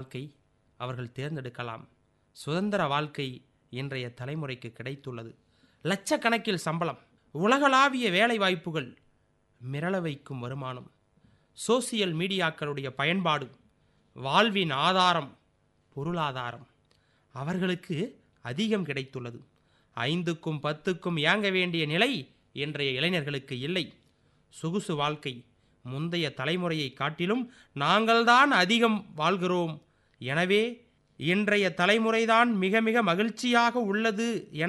வாழ்க்கை அவர்கள் தேர்ந்தெடுக்கலாம் சுதந்திர வாழ்க்கை இன்றைய தலைமுறைக்கு கிடைத்துள்ளது லட்சக்கணக்கில் சம்பளம் உலகளாவிய வேலை வாய்ப்புகள் மிரள வைக்கும் வருமானம் சோசியல் மீடியாக்களுடைய பயன்பாடு வாழ்வின் ஆதாரம் பொருளாதாரம் அவர்களுக்கு அதிகம் கிடைத்துள்ளது ஐந்துக்கும் பத்துக்கும் ஏங்க வேண்டிய நிலை இன்றைய இளைஞர்களுக்கு இல்லை சொகுசு வாழ்க்கை முந்தைய தலைமுறையை காட்டிலும் நாங்கள்தான் அதிகம் வாழ்கிறோம் எனவே இன்றைய தலைமுறைதான் மிக மிக மகிழ்ச்சியாக உள்ளது என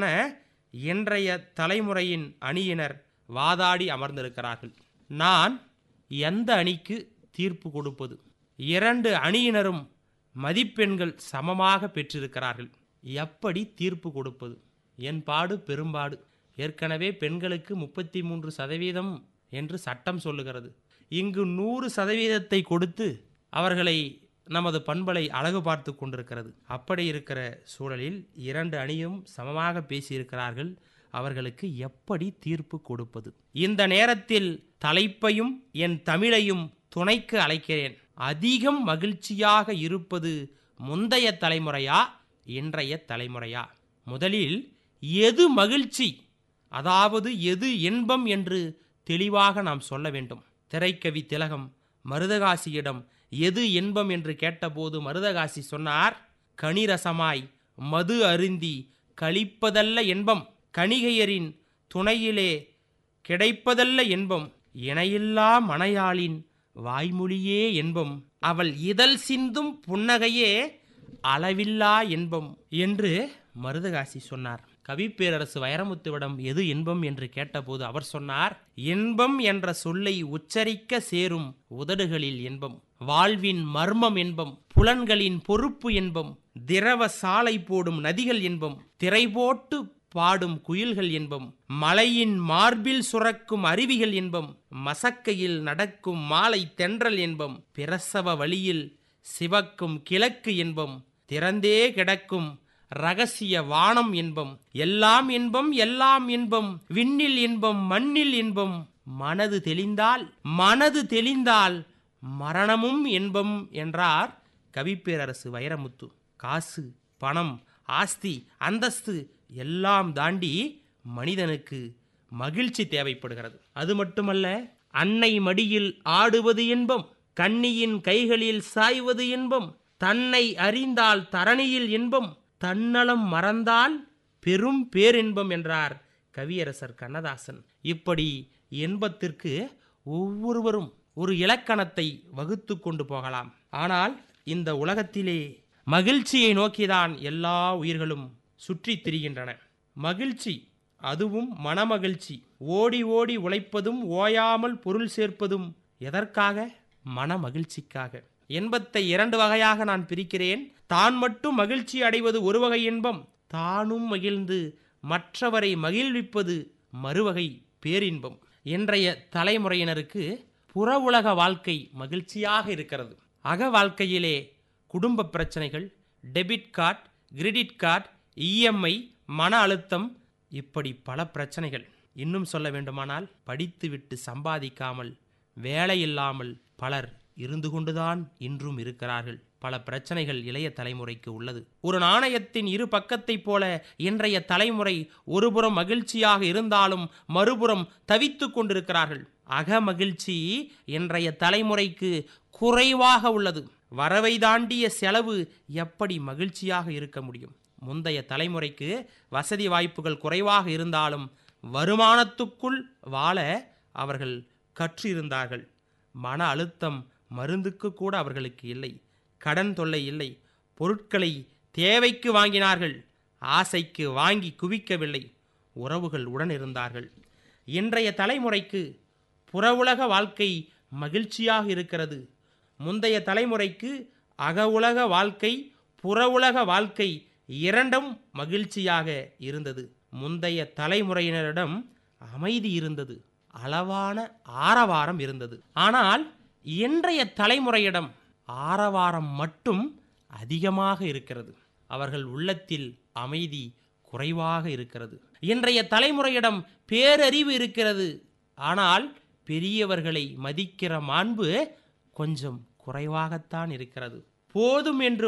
இன்றைய தலைமுறையின் அணியினர் வாதாடி அமர்ந்திருக்கிறார்கள் நான் எந்த அணிக்கு தீர்ப்பு கொடுப்பது இரண்டு அணியினரும் மதிப்பெண்கள் சமமாக பெற்றிருக்கிறார்கள் எப்படி தீர்ப்பு கொடுப்பது என் பாடு பெரும்பாடு ஏற்கனவே பெண்களுக்கு முப்பத்தி மூன்று சதவீதம் என்று சட்டம் சொல்லுகிறது இங்கு நூறு சதவீதத்தை கொடுத்து அவர்களை நமது பண்பலை அழகு பார்த்து கொண்டிருக்கிறது அப்படி இருக்கிற சூழலில் இரண்டு அணியும் சமமாக பேசியிருக்கிறார்கள் அவர்களுக்கு எப்படி தீர்ப்பு கொடுப்பது இந்த நேரத்தில் தலைப்பையும் என் தமிழையும் துணைக்கு அழைக்கிறேன் அதிகம் மகிழ்ச்சியாக இருப்பது முந்தைய தலைமுறையா இன்றைய தலைமுறையா முதலில் எது மகிழ்ச்சி அதாவது எது இன்பம் என்று தெளிவாக நாம் சொல்ல வேண்டும் திரைக்கவி திலகம் மருதகாசியிடம் எது இன்பம் என்று கேட்டபோது மருதகாசி சொன்னார் கனிரசமாய் மது அருந்தி கழிப்பதல்ல இன்பம் கணிகையரின் துணையிலே கிடைப்பதல்ல இன்பம் இணையில்லா மனையாளின் வாய்மொழியே இன்பம் அவள் இதழ் சிந்தும் புன்னகையே அளவில்லா இன்பம் என்று மருதகாசி சொன்னார் கவிப்பேரரசு வைரமுத்துவிடம் எது இன்பம் என்று கேட்டபோது அவர் சொன்னார் இன்பம் என்ற சொல்லை உச்சரிக்க சேரும் உதடுகளில் இன்பம் வாழ்வின் மர்மம் என்பம் புலன்களின் பொறுப்பு என்பம் திரவ சாலை போடும் நதிகள் என்பம் திரை போட்டு பாடும் குயில்கள் என்பம் மலையின் மார்பில் சுரக்கும் அருவிகள் என்பம் மசக்கையில் நடக்கும் மாலை தென்றல் என்பம் பிரசவ வழியில் சிவக்கும் கிழக்கு என்பம் திறந்தே கிடக்கும் ரகசிய வானம் என்பம் எல்லாம் இன்பம் எல்லாம் இன்பம் விண்ணில் இன்பம் மண்ணில் இன்பம் மனது தெளிந்தால் மனது தெளிந்தால் மரணமும் இன்பம் என்றார் கவிப்பேரரசு வைரமுத்து காசு பணம் ஆஸ்தி அந்தஸ்து எல்லாம் தாண்டி மனிதனுக்கு மகிழ்ச்சி தேவைப்படுகிறது அது மட்டுமல்ல அன்னை மடியில் ஆடுவது இன்பம் கன்னியின் கைகளில் சாய்வது இன்பம் தன்னை அறிந்தால் தரணியில் இன்பம் தன்னலம் மறந்தால் பெரும் பேரின்பம் என்றார் கவியரசர் கண்ணதாசன் இப்படி இன்பத்திற்கு ஒவ்வொருவரும் ஒரு இலக்கணத்தை வகுத்து கொண்டு போகலாம் ஆனால் இந்த உலகத்திலே மகிழ்ச்சியை நோக்கிதான் எல்லா உயிர்களும் சுற்றித் திரிகின்றன மகிழ்ச்சி அதுவும் மனமகிழ்ச்சி ஓடி ஓடி உழைப்பதும் ஓயாமல் பொருள் சேர்ப்பதும் எதற்காக மனமகிழ்ச்சிக்காக இன்பத்தை இரண்டு வகையாக நான் பிரிக்கிறேன் தான் மட்டும் மகிழ்ச்சி அடைவது ஒரு வகை இன்பம் தானும் மகிழ்ந்து மற்றவரை மகிழ்விப்பது மறுவகை பேரின்பம் இன்றைய தலைமுறையினருக்கு புற உலக வாழ்க்கை மகிழ்ச்சியாக இருக்கிறது அக வாழ்க்கையிலே குடும்ப பிரச்சனைகள் debit card credit card EMI மன அழுத்தம் இப்படி பல பிரச்சனைகள் இன்னும் சொல்ல வேண்டுமானால் படித்துவிட்டு சம்பாதிக்காமல் வேலை இல்லாமல் பலர் இருந்து கொண்டுதான் இன்றும் இருக்கிறார்கள் பல பிரச்சனைகள் இளைய தலைமுறைக்கு உள்ளது ஒரு நாணயத்தின் இரு பக்கத்தைப் போல இன்றைய தலைமுறை ஒருபுறம் மகிழ்ச்சியாக இருந்தாலும் மறுபுறம் தவித்துக் கொண்டிருக்கிறார்கள் அக மகிழ்ச்சி இன்றைய தலைமுறைக்கு குறைவாக உள்ளது வரவை தாண்டிய செலவு எப்படி மகிழ்ச்சியாக இருக்க முடியும் முந்தைய தலைமுறைக்கு வசதி வாய்ப்புகள் குறைவாக இருந்தாலும் வருமானத்துக்குள் வாழ அவர்கள் கற்றிருந்தார்கள் மன அழுத்தம் மருந்துக்கு கூட அவர்களுக்கு இல்லை கடன் தொல்லை இல்லை பொருட்களை தேவைக்கு வாங்கினார்கள் ஆசைக்கு வாங்கி குவிக்கவில்லை உறவுகள் உடன் இருந்தார்கள் இன்றைய தலைமுறைக்கு புற உலக வாழ்க்கை மகிழ்ச்சியாக இருக்கிறது முந்தைய தலைமுறைக்கு அக உலக வாழ்க்கை புற உலக வாழ்க்கை இரண்டும் மகிழ்ச்சியாக இருந்தது முந்தைய தலைமுறையினரிடம் அமைதி இருந்தது அளவான ஆரவாரம் இருந்தது ஆனால் இன்றைய தலைமுறையிடம் ஆரவாரம் மட்டும் அதிகமாக இருக்கிறது அவர்கள் உள்ளத்தில் அமைதி குறைவாக இருக்கிறது இன்றைய தலைமுறையிடம் பேரறிவு இருக்கிறது ஆனால் பெரியவர்களை மதிக்கிற மாண்பு கொஞ்சம் குறைவாகத்தான் இருக்கிறது போதும் என்று